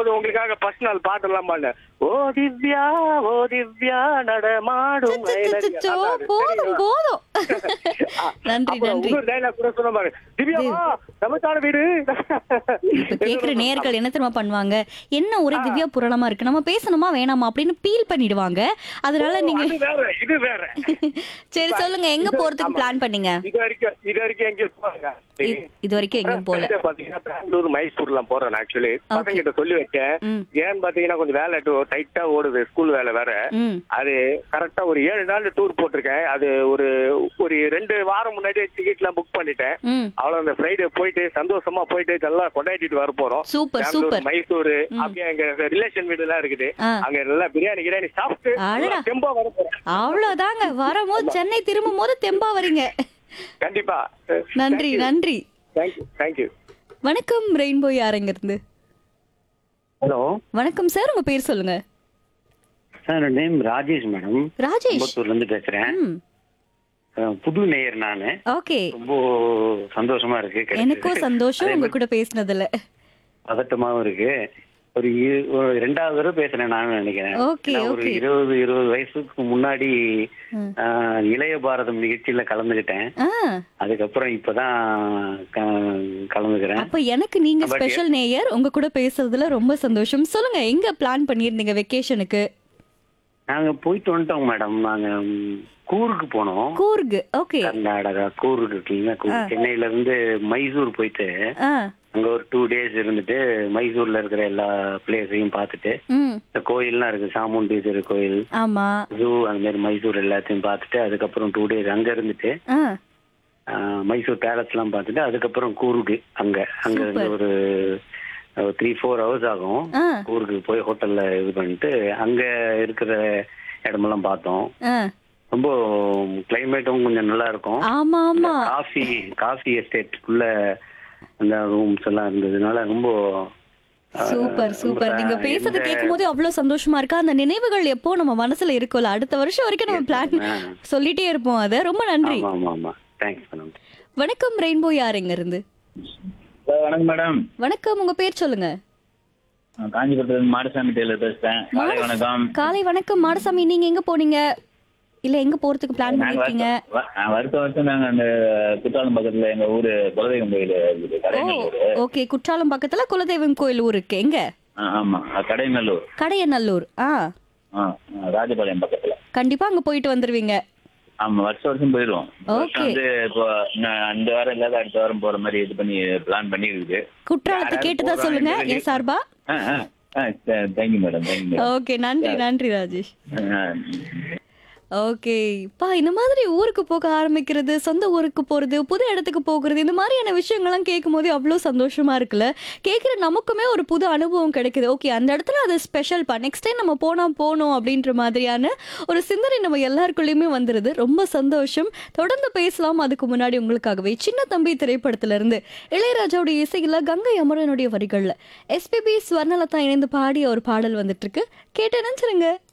வரும்போது உங்களுக்காக ஃபர்ஸ்ட் நாள் பாட்டெல்லாம் பாடினேன் ஓ திவ்யா ஓ திவ்யா நடமாடும் மயிலடி. அச்சச்சோ, அதான் அது. போதும் சரிங்களா? போதும் ஆ, நன்றி அப்புறம் நன்றி இன்னொரு dialogue கூட சொல்ல பாரு திவ்யா வா, நமக்கான வீடு இப்ப கேக்குற நேர்கள் என்ன தெரியுமா பண்ணுவாங்க என்ன ஒரே திவ்யா புராணமா இருக்கு நம்ம பேசணுமா வேணாமா அப்படின்னு பீல் பண்ணிடுவாங்க அதனால நீங்க அது வேற இது வேற சரி சொல்லுங்க எங்க போறதுக்கு பிளான் பண்ணீங்க இது வரைக்கும் இது வரைக்கும் எங்கேயும் போறாங்க இ- இது வரைக்கும் எங்கேயும் போல பாத்தீங்கன்னா பெங்களூர் மைசூர்லாம் போறேன் ஆக்சுவலி பசங்க கிட்ட சொல்லி வச்சேன் ம். ஏன்னு பாத்தீங்கன்னா கொஞ்சம் வேலை டைட்டா ஓடுது ஸ்கூல் வேலை வேற ம் அது கரெக்டா ஒரு ஏழு நாள் டூர் போட்டிருக்கேன் அது ஒரு ஒரு ரெண்டு வாரம் முன்னாடி டிக்கெட்லாம் புக் பண்ணிட்டேன் ம் அவ்வளவு அந்த ஃப்ரைடே போயிட்டு சந்தோஷமா போயிட்டு நல்லா கொண்டாடிட்டு வர போறோம் சூப்பர் பெங்களூர், சூப்பர் மைசூர் அப்படியே எங்க ரிலேஷன் வீடு எல்லாம் இருக்குது ஆ. அங்க நல்லா பிரியாணி கிரியாணி சாப்பிட்டு அடடா. நல்லா தெம்பா வர போறேன் அவ்வளவுதாங்க வரும்போது சென்னை திரும்பும் போது தெம்பா வரீங்க கண்டிப்பா நன்றி நன்றி தேங்க்யூ தேங்க்யூ வணக்கம் ரெயின்போ யாருங்க இருந்து ஹலோ வணக்கம் சார் உங்க பேர் சொல்லுங்க sir name Rajesh madam Rajesh அம்பத்தூர்ல இருந்து பேசுறேன் ம் அஹ், புது நேயர் நானு ஓகே ரொம்ப சந்தோஷமா இருக்கு கிடைச்சது. எனக்கும் சந்தோஷம் அதே உங்க மாதிரி கூட பேசினதுல பதட்டமாவும் இருக்கு ஒரு இரு- ஒரு ரெண்டாவது தடவை பேசுறேன் நான் நினைக்கிறேன் Okay, ஏன்னா ஒரு okay. இருபது இருபது வயசுக்கு முன்னாடி ம். அஹ், இளைய பாரதம் நிகழ்ச்சியில கலந்துகிட்டேன் ஆ அதுக்கப்புறம் இப்பதான் க- கலந்துக்கிறேன் அப்ப எனக்கு நீங்க But- ஸ்பெஷல் நேயர் உங்க கூட பேசுறதுல ரொம்ப சந்தோஷம் சொல்லுங்க எங்க பிளான் பண்ணிருந்தீங்க வெக்கேஷனுக்கு நாங்க போயிட்டு வந்துட்டோம் மேடம் நாங்க ம், கூர்க்கு போனோம் கூர்கு ஓகே கர்நாடகா கூர்க் இருக்குல்ல கூர்க். சென்னையில இருந்து மைசூர் போயிட்டு ஆ அங்க ஒரு டூ டேஸ் இருந்துட்டு மைசூர்ல இருக்கிற எல்லா பிளேஸையும் பார்த்துட்டு ம் இந்த கோயில்லாம் இருக்கு சாமுண்டீஸ்வரர் கோயில் ஆமா ஜூ அந்த மாதிரி மைசூர் எல்லாத்தையும் பார்த்துட்டு அதுக்கப்புறம் டூ டேஸ் அங்க இருந்துட்டு ஆ ஆஹ், மைசூர் பேலஸ் எல்லாம் பார்த்துட்டு அதுக்கப்புறம் கூர்க்கு அங்க அங்க இருந்து Super. ஒரு த்ரீ ஃபோர் ஹவர்ஸ் ஆகும் ஆ கூர்க்கு போய் ஹோட்டல்ல இது பண்ணிட்டு அங்க இருக்கிற இடமெல்லாம் பார்த்தோம் ஆ ரொம்ப கிளைமேட்டும் கொஞ்சம் நல்லா இருக்கும் ஆமா ஆமா காஃபி காஃபி எஸ்டேட்டுக்குள்ள அந்த ரூம்ஸ் எல்லாம் இருந்ததுனால ரொம்ப ஆஹ், சூப்பர் சூப்பர் ரொம்ப நீங்க பேசுறது இந்த- கேட்கும் போது அவ்வளவு சந்தோஷமா இருக்கு அந்த நினைவுகள் எப்போ நம்ம மனசுல இருக்கும்ல அடுத்த வருஷம் வரைக்கும் நம்ம பிளான் ஆ. சொல்லிட்டே இருப்போம் அத ரொம்ப நன்றி ஆமா ஆமா ஆமா தேங்க்ஸ் மேடம் வணக்கம் ரெயின்போ யாருங்க இருந்து வணக்கம் மேடம் வணக்கம் உங்க பேர் சொல்லுங்க நான் காஞ்சிபுரத்துல மாடசாமி டெய்லர் பேசுறேன் காலை வணக்கம் காலை வணக்கம் மாடசாமி நீங்க எங்க போனீங்க இல்ல எங்க போறதுக்கு பிளான் நாங்க பண்ணிருக்கீங்க வருஷம் வ- ஆ, வருஷம் வருஷம் நாங்க அந்த குற்றாலம் பக்கத்துல எங்க ஊரு குலதெய்வம் கோயில் இருக்குது ஓ கடைநல்லூர் ஓகே குற்றாலம் பக்கத்துல குலதெய்வம் கோயில் ஊர் இருக்கு எங்க ஆ, ஆமா அது கடைநல்லூர் கடையநல்லூர் ஆ ஆ, ஆ, ராஜபாளையம் பக்கத்துல கண்டிப்பா அங்க போயிட்டு வந்துருவீங்க ஆமா வருஷம் வருஷம் போயிடுவோம் இந்த வருஷம் Okay. வந்து இப்போ நான் இந்த வாரம் இல்லாத அடுத்த வாரம் போற மாதிரி இது பண்ணி பிளான் பண்ணி இருக்குது குற்றாலத்தை யாராவது கேட்டுதான் போறாங்க சொல்லுங்க இந்த என் சார்பா thank you madam thank you madam okay நன்றி நன்றி ராஜேஷ் ஓகே பா இந்த மாதிரி ஊருக்கு போக ஆரம்பிக்கிறது சொந்த ஊருக்கு போகிறது புது இடத்துக்கு போகிறது இந்த மாதிரியான விஷயங்கள்லாம் கேட்கும் போது அவ்வளோ சந்தோஷமா இருக்குல்ல கேட்குற நமக்குமே ஒரு புது அனுபவம் கிடைக்குது ஓகே அந்த இடத்துல அது ஸ்பெஷல்ப்பா நெக்ஸ்ட் டைம் நம்ம போனால் போகணும் அப்படின்ற மாதிரியான ஒரு சிந்தனை நம்ம எல்லாருக்குள்ளேயுமே வந்துடுது ரொம்ப சந்தோஷம் தொடர்ந்து பேசலாம் அதுக்கு முன்னாடி உங்களுக்காகவே சின்ன தம்பி திரைப்படத்திலிருந்து இளையராஜாவுடைய இசையில் கங்கை அமரனுடைய வரிகளில் எஸ்பிபி ஸ்வர்ணலதா இணைந்து பாடிய ஒரு பாடல் வந்துட்டு இருக்கு கேட்டு நினைச்சிருங்க